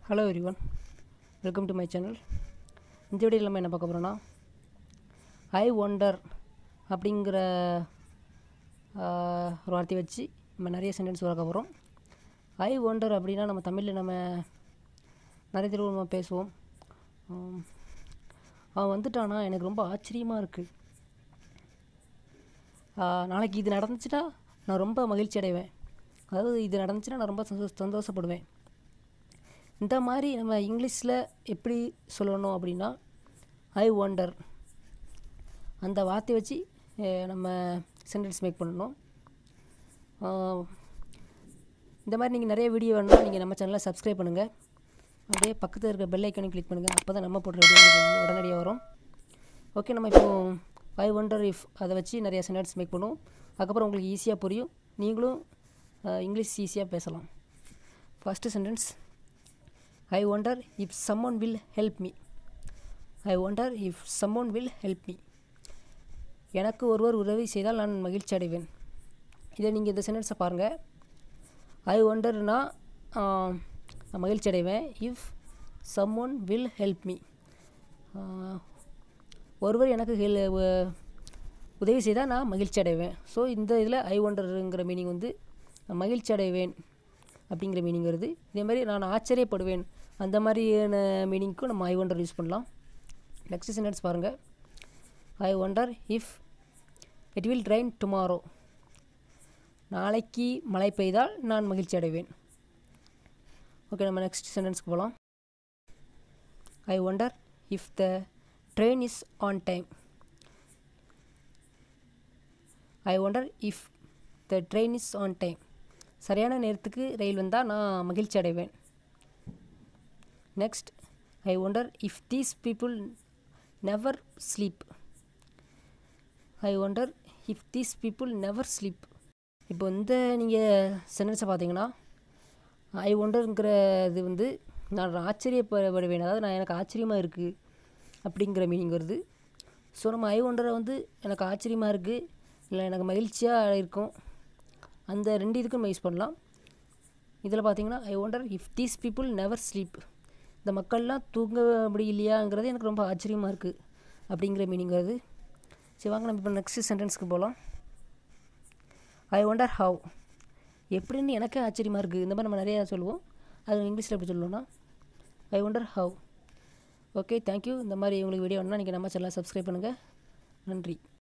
hello everyone welcome to my channel இந்த வீடியோவில் நம்ம என்ன பார்க்க போகிறோன்னா ஐ ஒண்டர் அப்படிங்கிற ஆஹ், ஒரு வார்த்தையை வச்சு நம்ம நிறைய சென்டென்ஸ் உருவாக்க போகிறோம் ஐ ஒண்டர் அப்படின்னா நம்ம தமிழில் நம்ம நிறைய தடவை நம்ம பேசுவோம் ஆம், அவன் வந்துட்டானா எனக்கு ரொம்ப ஆச்சரியமாக இருக்குது நாளைக்கு இது நடந்துச்சுன்னா நான் ரொம்ப மகிழ்ச்சி அடைவேன் அதாவது இது நடந்துச்சுன்னா நான் ரொம்ப சந்தோஷ சந்தோஷப்படுவேன் இந்த மாதிரி நம்ம இங்கிலீஷில் எப்படி சொல்லணும் அப்படின்னா ஐ ஒண்டர் அந்த வார்த்தையை வச்சு அஹ், நம்ம சென்டென்ஸ் மேக் பண்ணணும் ஆஹ், இந்த மாதிரி நீங்கள் நிறைய வீடியோ வேணும்னா நீங்கள் நம்ம சேனலை சப்ஸ்கிரைப் பண்ணுங்கள் அப்படியே பக்கத்தில் இருக்க பெல் ஐக்கனையும் கிளிக் பண்ணுங்கள் அப்போ தான் நம்ம போடுற வீடியோ உங்களுக்கு உடனடியாக வரும் ஓகே நம்ம இப்போ ஐ ஒண்டர் இஃப் அதை வச்சு நிறைய சென்டென்ஸ் மேக் பண்ணுவோம் அதுக்கப்புறம் உங்களுக்கு ஈஸியாக புரியும் நீங்களும் அஹ், இங்கிலீஷ் ஈஸியாக பேசலாம் first sentence I wonder if someone will help me I wonder if someone will help me எனக்கு ஒருவர் உதவி செய்தால் நான் மகிழ்ச்சி அடைவேன் இதை நீங்கள் இந்த சென்டென்ஸை பாருங்கள் ஐ ஒண்டர்னா நான் மகிழ்ச்சி அடைவேன் if someone will help me ஒருவர் எனக்கு ஹெல் உதவி செய்தால் நான் மகிழ்ச்சி அடைவேன் ஸோ இந்த இதில் ஐ ஒண்டருங்கிற மீனிங் வந்து நான் மகிழ்ச்சி அடைவேன் அப்படிங்கிற மீனிங் வருது இதே மாதிரி நான் ஆச்சரியப்படுவேன் அந்த மாதிரியான மீனிங்க்கும் நம்ம ஐ ஒண்டர் யூஸ் பண்ணலாம் நெக்ஸ்ட் சென்டென்ஸ் பாருங்கள் I wonder if it will rain tomorrow நாளைக்கு மழை பெய்தால் நான் மகிழ்ச்சி அடைவேன் ஓகே நம்ம நெக்ஸ்ட் சென்டென்ஸ்க்கு போகலாம் I wonder if the train is on time I wonder if the train is on time சரியான நேரத்துக்கு ரயில் வந்தால் நான் மகிழ்ச்சி அடைவேன் next I wonder if these people never sleep I wonder if these people never sleep இப்போ இந்த நீங்கள் சென்டென்ஸை பார்த்தீங்கன்னா ஐ ஒண்டருங்கிற இது வந்து நான் ஆச்சரியப்படுவேன் அதாவது நான் எனக்கு ஆச்சரியமாக இருக்குது அப்படிங்கிற மீனிங் வருது ஸோ நம்ம ஐ ஒண்டரை வந்து எனக்கு ஆச்சரியமாக இருக்குது இல்லை எனக்கு மகிழ்ச்சியாக இருக்கும் அந்த ரெண்டு இதுக்கும் நம்ம யூஸ் பண்ணலாம் இதில் பார்த்தீங்கன்னா I wonder if these people never sleep இந்த மக்கள்லாம் தூங்க முடியலையாங்கிறது எனக்கு ரொம்ப ஆச்சரியமாக இருக்குது அப்படிங்கிற மீனிங் வருது சரி வாங்க நம்ம இப்போ நெக்ஸ்ட் சென்டென்ஸ்க்கு போகலாம் ஐ ஒண்டர் ஹவ் எப்படின்னு எனக்கே ஆச்சரியமாக இருக்குது இந்த மாதிரி நம்ம நிறையா சொல்லுவோம் அது இங்கிலீஷில் எப்படி சொல்லுவோம்னா I wonder how okay thank you இந்த மாதிரி உங்களுக்கு வீடியோ வேணும்னா நீங்கள் நம்ம சேனலை சப்ஸ்கிரைப் பண்ணுங்கள் நன்றி